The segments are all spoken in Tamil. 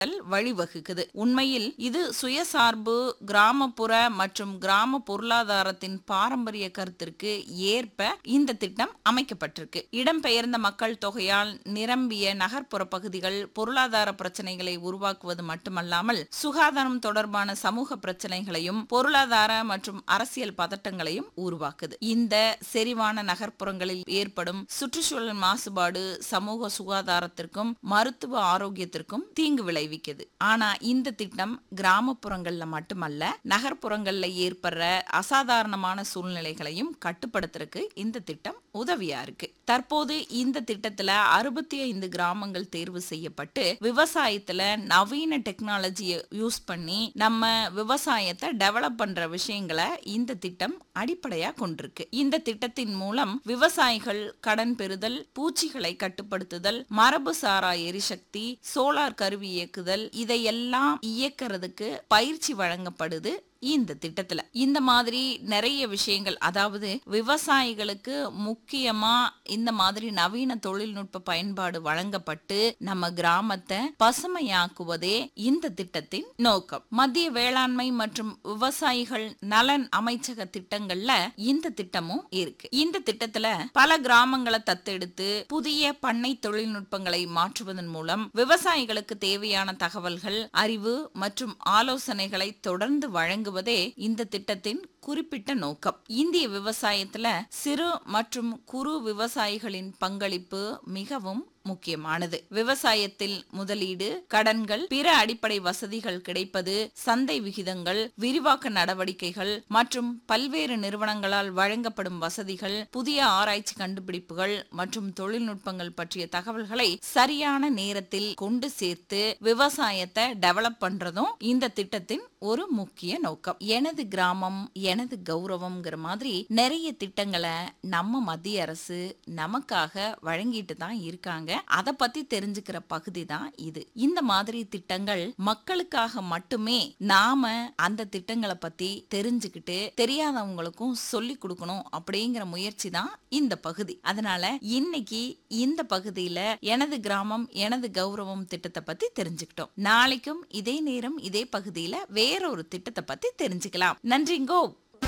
வழிவகுக்குது உண்மையில் இது சுயசார்பு கிராமப்புற மற்றும் கிராம பொருளாதாரத்தின் பாரம்பரிய கருத்திற்கு ஏற்ப இந்த திட்டம் அமைக்கப்பட்டிருக்கு இடம்பெயர்ந்த மக்கள் தொகையால் நிரம்பிய நகர்ப்புற பகுதிகள் பொருளாதார பிரச்சனைகளை உருவாக்குவது மட்டுமல்லாமல் சுகாதாரம் தொடர்பான சமூக பிரச்சனைகளையும் பொருளாதார மற்றும் அரசியல் பதட்டங்களையும் உருவாக்குது இந்த செறிவான நகர்ப்புறங்களில் ஏற்படும் சுற்றுச்சூழல் மாசுபாடு சமூக சுகாதாரத்திற்கும் மருத்துவ ஆரோக்கியத்திற்கும் தீங்கு விளைவிக்குது ஆனா இந்த திட்டம் கிராமப்புறங்கள்ல மட்டுமல்ல நகர்ப்புறங்கள்ல ஏற்படுற அசாதாரணமான சூழ்நிலைகளையும் கட்டுப்படுத்துறதுக்கு இந்த திட்டம் உதவியா இருக்கு தற்போது இந்த திட்டத்துல அறுபத்தி ஐந்து கிராமங்கள் தேர்வு செய்யப்பட்டு விவசாயத்துல நவீன டெக்னாலஜியை யூஸ் பண்ணி நம்ம விவசாயத்தை டெவலப் பண்ற விஷயங்களை இந்த திட்டம் அடிப்படையா கொண்டிருக்கு இந்த திட்டத்தின் மூலம் விவசாயிகள் கடன் பெறுதல் பூச்சிகளை கட்டுப்படுத்துதல் மரபு சாரா எரிசக்தி சோலார் கருவி இயக்குதல் இதையெல்லாம் இயக்கிறதுக்கு பயிற்சி வழங்கப்படுது இந்த திட்டத்துல இந்த மாதிரி நிறைய விஷயங்கள் அதாவது விவசாயிகளுக்கு முக்கியமா இந்த மாதிரி நவீன தொழில்நுட்ப பயன்பாடு வழங்கப்பட்டு நம்ம கிராமத்தை பசுமையாக்குவதே இந்த திட்டத்தின் நோக்கம் மத்திய வேளாண்மை மற்றும் விவசாயிகள் நலன் அமைச்சக திட்டங்கள்ல இந்த திட்டமும் இருக்கு இந்த திட்டத்துல பல கிராமங்களை தத்தெடுத்து புதிய பண்ணை தொழில்நுட்பங்களை மாற்றுவதன் மூலம் விவசாயிகளுக்கு தேவையான தகவல்கள் அறிவு மற்றும் ஆலோசனைகளை தொடர்ந்து வழங்குவதே இந்த திட்டத்தின் குறிப்பிட்ட நோக்கம் இந்திய விவசாயத்துல சிறு மற்றும் குறு விவசாயிகளின் பங்களிப்பு மிகவும் முக்கியமானது விவசாயத்தில் முதலீடு கடன்கள் பிற அடிப்படை வசதிகள் கிடைப்பது சந்தை விகிதங்கள் விரிவாக்க நடவடிக்கைகள் மற்றும் பல்வேறு நிறுவனங்களால் வழங்கப்படும் வசதிகள் புதிய ஆராய்ச்சி கண்டுபிடிப்புகள் மற்றும் தொழில்நுட்பங்கள் பற்றிய தகவல்களை சரியான நேரத்தில் கொண்டு சேர்த்து விவசாயத்தை டெவலப் பண்றதும் இந்த திட்டத்தின் ஒரு முக்கிய நோக்கம் எனது கிராமம் எனது கௌரவம்ங்கிற மாதிரி நிறைய திட்டங்களை நம்ம மத்திய அரசு நமக்காக வழங்கிட்டு தான் இருக்காங்க அதை பத்தி தெரிஞ்சுக்கிற பகுதி தான் இது இந்த மாதிரி திட்டங்கள் மக்களுக்காக மட்டுமே நாம அந்த திட்டங்களை பத்தி தெரிஞ்சுக்கிட்டு தெரியாதவங்களுக்கும் சொல்லி கொடுக்கணும் அப்படிங்கிற முயற்சி தான் இந்த பகுதி அதனால இன்னைக்கு இந்த பகுதியில எனது கிராமம் எனது கௌரவம் திட்டத்தை பத்தி தெரிஞ்சுக்கிட்டோம் நாளைக்கும் இதே நேரம் இதே பகுதியில வேறொரு திட்டத்தை பத்தி தெரிஞ்சுக்கலாம் நன்றிங்கோ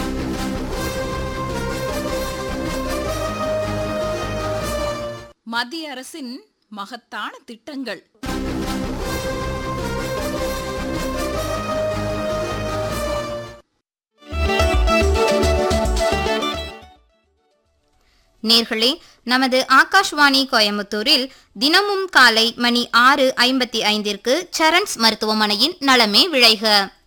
மத்திய அரசின் மகத்தான திட்டங்கள் நேர்களே நமது ஆகாஷ்வாணி கோயம்புத்தூரில் தினமும் காலை மணி ஆறு ஐம்பத்தி ஐந்திற்கு சரண்ஸ் மருத்துவமனையின் நலமே விழைக